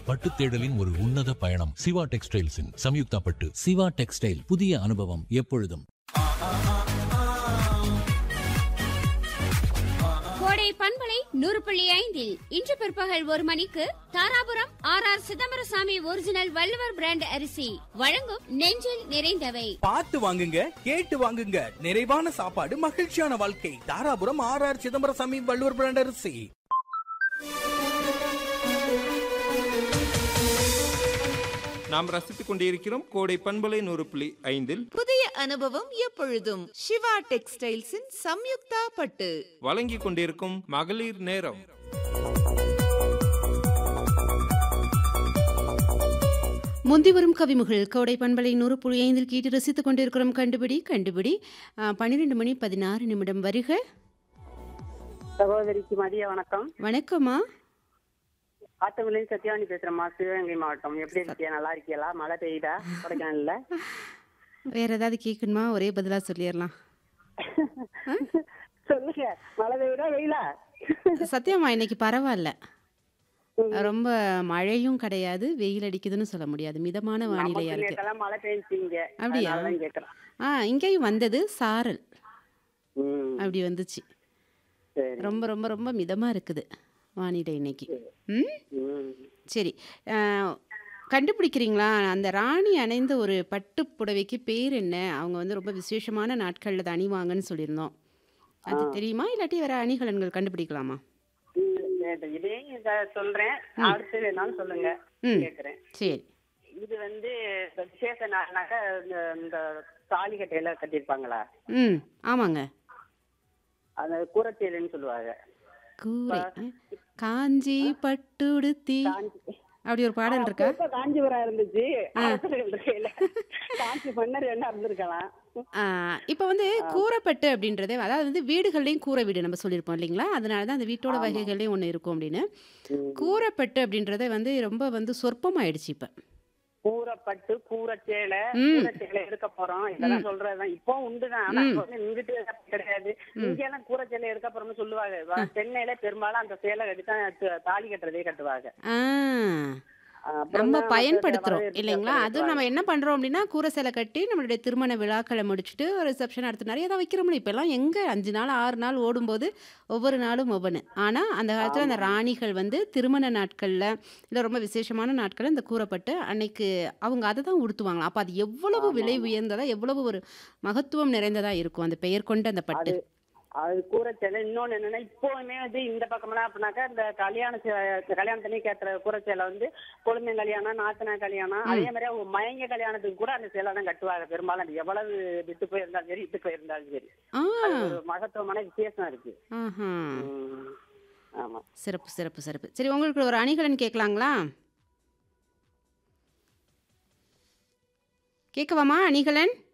பட்டு தேடலின் ஒரு உன்னத பயணம் சிவா டெக்ஸ்டைல்ஸின் சம்யுக்தா பட்டு சிவா டெக்ஸ்டைல் புதிய அனுபவம் எப்பொழுதும் கோடை பண்பலை நூறு புள்ளி ஐந்தில் இன்று பிற்பகல் ஒரு மணிக்கு Dharapuram R R Chidambaraswamy original Valluvar brand அரிசி வழங்கும் நெஞ்சில் நிறைந்தவை பார்த்து வாங்குங்க கேட்டு வாங்குங்க நிறைவான சாப்பாடு மகிழ்ச்சியான வாழ்க்கை Dharapuram R R Chidambaraswamy Valluvar brand அரிசி நாம் ரசித்துக் கொண்டிருக்கிறோம் கோடை பண்பலை நூறு புள்ளி ஐந்தில் புதிய அனுபவம் எப்பொழுதும் சிவா டெக்ஸ்டைல்ஸின் சம்யுக்தா பட்டு வழங்கிக் கொண்டிருக்கும் மகளிர் நேரம் முந்தி வரும் கவிமுகள் கோடை பண்பலை நூறு புள்ளி ஐந்தில் கேட்டு ரசித்துக் கொண்டிருக்கிறோம் கண்டுபிடி கண்டுபிடி பன்னிரெண்டு மணி பதினாறு நிமிடம் வருக சகோதரிக்கு மதிய வணக்கம் வணக்கம்மா ஆத்தங்குலேருந்து சத்யாவணி பேசுறேம்மா சிவகங்கை மாவட்டம் எப்படி இருக்கியா நல்லா இருக்கியலா மழை பெய்யுதா கொடைக்கானல்ல வேற ஏதாவது கேட்கணுமா ஒரே பதிலாக சொல்லிடலாம் சொல்லுங்க மழை பெய்யுதா வெயிலா சத்யாம்மா இன்னைக்கு பரவாயில்ல ரொம்ப மழையும் கிடையாது வெயில் அடிக்குதுன்னு சொல்ல முடியாது மிதமான வானிலையா இருக்கு நேத்தெல்லாம் மழை பெய்ஞ்சிங்க அப்படியா? அதனாலதான் கேக்குறேன் ஆ இங்கேயும் வந்தது சாரல் ம், அப்படி வந்துச்சு சரி ரொம்ப ரொம்ப ரொம்ப மிதமாக இருக்குது வானிலை இன்னைக்கு ம் ம். சரி அஹ், கண்டுபிடிக்கிறீங்களா அந்த ராணி அணைந்த ஒரு பட்டு புடவைக்கு பேர் என்ன அவங்க வந்து ரொம்ப விசேஷமான நாட்களில் அதை அணிவாங்கன்னு சொல்லியிருந்தோம் அது தெரியுமா இல்லாட்டி வேற அணிகலன்கள் கண்டுபிடிக்கலாமா ம், சரி. இதே இத சொல்றேன் அடுத்து வேணாலும் சொல்லுங்க ம் கேக்குறேன் சரி இது வந்து இந்த விசேஷ நாள்னாக்க இந்த இந்த தாலி கட்டையில கட்டியிருப்பாங்களா ம் ஆமாங்க அந்த கூரச்சேலுன்னு சொல்லுவாங்க கூரை அஹ், காஞ்சி பட்டுடுத்தி அப்படி ஒரு பாடல் இருக்கா அப்ப காஞ்சிபுரம் இருந்துச்சு அரசர்கள் இருக்கையில காஞ்சி மன்னர் என்ன இருந்திருக்கலாம் இப்போ வந்து கூரைப்பட்டு அப்படின்றதே அதாவது வந்து வீடுகள்லையும் கூரை வீடு நம்ம சொல்லியிருப்போம் இல்லைங்களா அதனால தான் அந்த வீட்டோட வகைகள்லையும் ஒன்று இருக்கும் அப்படின்னு கூரைப்பட்டு அப்படின்றதே வந்து ரொம்ப வந்து சொற்பமாயிடுச்சு இப்போ கூரப்பட்டு கூரச்சேலை ம். கூரச்சேலை எடுக்க போறோம் இதெல்லாம் சொல்றதுதான் இப்போ உண்டுதான் ஆனா ம். இப்ப வந்து இங்கிட்டு கிடையாது இங்க எல்லாம் கூரச்சேலை எடுக்க போறோம்னு சொல்லுவாங்க வ- சென்னையில பெரும்பாலும் அந்த சேலை கட்டித்தான் த- தாலி கட்டுறதே கட்டுவாங்க ஆ அப்புறம் நம்ம தான் மத்த பயன்படுத்துகிறோம் வரவேற்பு இல்லைங்களா சேலை அதுவும் நம்ம கட்டுவாங்க. என்ன பண்ணுறோம் அப்படின்னா கூரை சேலை கட்டி நம்மளுடைய திருமண விழாக்களை முடிச்சுட்டு ஒரு ரிசப்ஷன் அடுத்து நிறைய தான் வைக்கிறோம்ல இப்போல்லாம் எங்கே அஞ்சு நாள் ஆறு நாள் ஓடும்போது ஒவ்வொரு நாளும் ஒவ்வொன்று ஆனால் அந்த காலத்தில் அந்த ராணிகள் வந்து திருமண நாட்களில் இல்லை ரொம்ப விசேஷமான நாட்களில் இந்த கூறப்பட்டு அன்னைக்கு அவங்க அதை தான் உடுத்துவாங்களாம் அப்போ அது எவ்வளவு விலை உயர்ந்ததா எவ்வளவு ஒரு மகத்துவம் நிறைந்ததா இருக்கும் அந்த பெயர் கொண்ட அந்த பட்டு அது கூரச்சேலை இன்னொன்னு என்னன்னா இப்போவுமே வந்து இந்த பக்கம்லாம் அப்படின்னாக்கா இந்த கல்யாண சே- கல்யாணத்தனி கேட்டுற கூரச்சேலை வந்து கொழுந்தை கல்யாணம் நாத்தனா கல்யாணம் அதே மாதிரி அவங்க மயங்க கல்யாணத்துக்கு கூட அந்த சேலை தான் கட்டுவாங்க பெரும்பாலும் அது எவ்வளவு விட்டு போயிருந்தாலும் சரி இட்டு போயிருந்தாலும் சரி ஆ அது ஒரு மகத்துவமான விசேஷம் இருக்கு ஆஹா ம். ஆமா சிறப்பு சிறப்பு சிறப்பு சரி உங்களுக்கு ஒரு அணிகலன் கேட்கலாங்களா கேட்கவாமா அணிகலன்